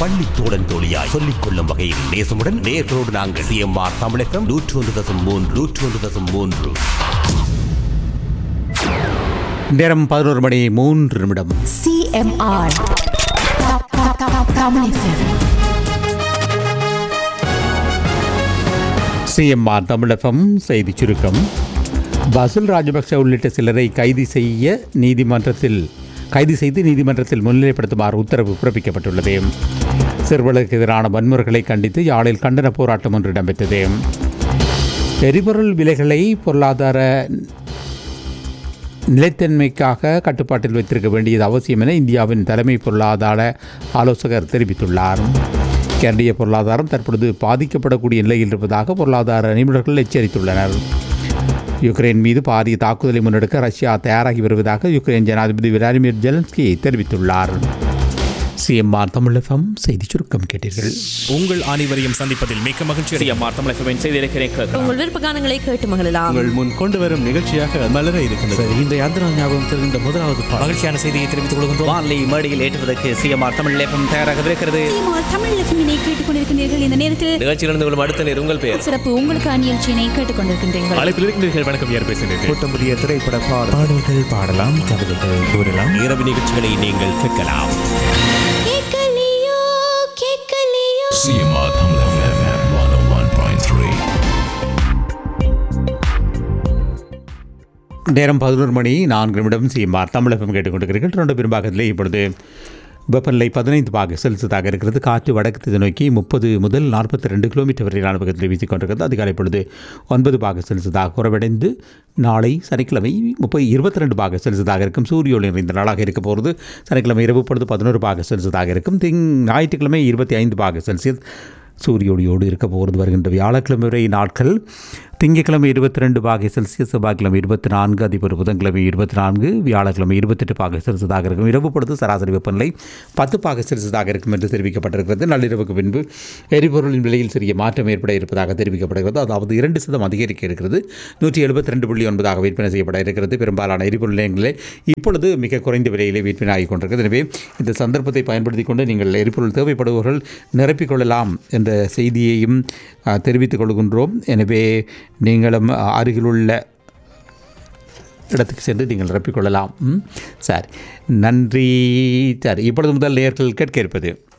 பள்ளி தோழன் தோழியாய் சொல்லிக் கொள்ளும் வகையில் நேசமுடன் நேர்களோடு நாங்கள் சிஎம்ஆர் தமிழகம் நூற்று ஒன்று தசம் மூன்று நூற்று ஒன்று தசம் மூன்று நேரம் பதினோரு மணி மூன்று நிமிடம் CMR. Ka- ka- ka- Kamu FM. CMR Tamilagam செய்திச் சுருக்கம் பசுல் ராஜபக்ஷ உள்ளிட்ட சிலரை கைது செய்ய நீதிமன்றத்தில் கைது செய்து நீதிமன்றத்தில் முன்னிலைப்படுத்துமாறு உத்தரவு பிறப்பிக்கப்பட்டுள்ளது சிறுவர்களுக்கு எதிரான வன்முறைகளை கண்டித்து யாழில் கண்டன போராட்டம் ஒன்று இடம்பெற்றது எரிபொருள் விலைகளை பொருளாதார நிலைத்தன்மைக்காக கட்டுப்பாட்டில் வைத்திருக்க வேண்டியது அவசியம் என இந்தியாவின் தலைமை பொருளாதார ஆலோசகர் தெரிவித்துள்ளார் கனடிய பொருளாதாரம் தற்பொழுது பாதிக்கப்படக்கூடிய நிலையில் இருப்பதாக பொருளாதார நிபுணர்கள் எச்சரித்துள்ளனர் யுக்ரைன் மீது பாரிய தாக்குதலை முன்னெடுக்க ரஷ்யா தயாராகி வருவதாக யுக்ரைன் ஜனாதிபதி விளாடிமிர் ஜெலன்ஸ்கி தெரிவித்துள்ளார் சிஎம்ஆர் தமிழகம் செய்தி சுருக்கம் கேட்டீர்கள் உங்கள் அனைவரையும் சந்திப்பதில் மிக்க மகிழ்ச்சி சிஎம்ஆர் தமிழகவின் செய்திருக்கிறேன் கேட்கலாம் உங்கள் விருப்ப கானங்களை கேட்டு மகிழலாம் உங்கள் முன் கொண்டு வரும் நிகழ்ச்சியாக மலர இருக்கின்றது இந்த யாத்திரா ஞாபகம் தெரிந்த முதலாவது பாடல் மகிழ்ச்சியான செய்தியை தெரிவித்துக் கொள்கின்றோம் வான்லி மேடையில் ஏற்றுவதற்கு சிஎம்ஆர் தமிழ் லேபம் தயாராக இருக்கிறது தமிழ் எஃப்எம்மினை கேட்டுக்கொண்டிருக்கிறீர்கள் இந்த நேரத்தில் நிகழ்ச்சியிலிருந்து கொள்ளும் அடுத்த நேர் உங்கள் பெயர் சிறப்பு உங்களுக்கு நிகழ்ச்சியினை கேட்டுக்கொண்டிருக்கின்றீர்கள் அழைப்பில் இருக்கின்றீர்கள் வணக்கம் யார் பேசுகிறீர்கள் புத்தம் புதிய திரைப்பட பாடல் பாடல்கள் பாடலாம் கவிதைகள் கூறலாம் இரவு நிகழ்ச்சிகளை நீங்கள் கேட்கலாம் கேட்கலையோ கேட்கலையோ CMR Tamil FM 101.3. நேரம் பதினோரு மணி நான்கு நிமிடம் சிஎம்ஆர் தமிழகம் கேட்டுக்கொண்டிருக்கிறீர்கள் தொடர்ந்து பெரும்பாகத்திலே இப்பொழுது வெப்பநிலை பதினைந்து பாக செல்சியஸாக இருக்கிறது காற்று வடக்கு திசை நோக்கி முப்பது முதல் நாற்பத்தி ரெண்டு கிலோமீட்டர் வரையிலான பக்கத்தில் வீசிக்கொண்டிருக்கிறது அதிகாலை பொழுது ஒன்பது பாக செல்சியஸாக குறைவடைந்து நாளை சனிக்கிழமை முப்பது இருபத்தி ரெண்டு பாக செல்சியஸாக இருக்கும் சூரிய ஒளி நிறைந்த நாளாக இருக்க போகிறது சனிக்கிழமை இரவு பொழுது பதினோரு பாக செல்சியஸாக இருக்கும் திங் ஞாயிற்றுக்கிழமை இருபத்தி ஐந்து பாக செல்சியஸ் சூரிய ஒளியோடு இருக்க போகிறது வருகின்ற வியாழக்கிழமை வரை நாட்கள் திங்கட்கிழமை இருபத்தி ரெண்டு பாகை செல்சியஸ் செவ்வாய்க்கிழமை இருபத்தி நான்கு அதிபர் புதன்கிழமை இருபத்தி நான்கு வியாழக்கிழமை இருபத்தெட்டு பாகை செல்சியஸாக இருக்கும் இரவு பொழுது சராசரி வெப்பநிலை பத்து பாகை செல்சியஸாக இருக்கும் என்று தெரிவிக்கப்பட்டிருக்கிறது நள்ளிரவுக்கு பின்பு எரிபொருளின் விலையில் சிறிய மாற்றம் ஏற்பட இருப்பதாக தெரிவிக்கப்படுகிறது அதாவது இரண்டு சதம் அதிகரிக்க இருக்கிறது நூற்றி எழுபத்தி ரெண்டு புள்ளி ஒன்பதாக விற்பனை செய்யப்பட இருக்கிறது பெரும்பாலான எரிபொருள் நிலையங்களில் இப்பொழுது மிக குறைந்த விலையிலே விற்பனை ஆகிக் கொண்டிருக்கிறது எனவே இந்த சந்தர்ப்பத்தை பயன்படுத்தி கொண்டு நீங்கள் எரிபொருள் தேவைப்படுபவர்கள் நிரப்பிக் கொள்ளலாம் என்ற செய்தியையும் அஹ், தெரிவித்துக் கொள்கின்றோம் எனவே நீங்களும் அஹ், அருகிலுள்ள இடத்துக்கு சென்று நீங்கள் நிரப்பிக் கொள்ளலாம் ம்? சரி நன்றி சரி இப்பொழுது முதல் நேர்கள் கேட்க இருப்பது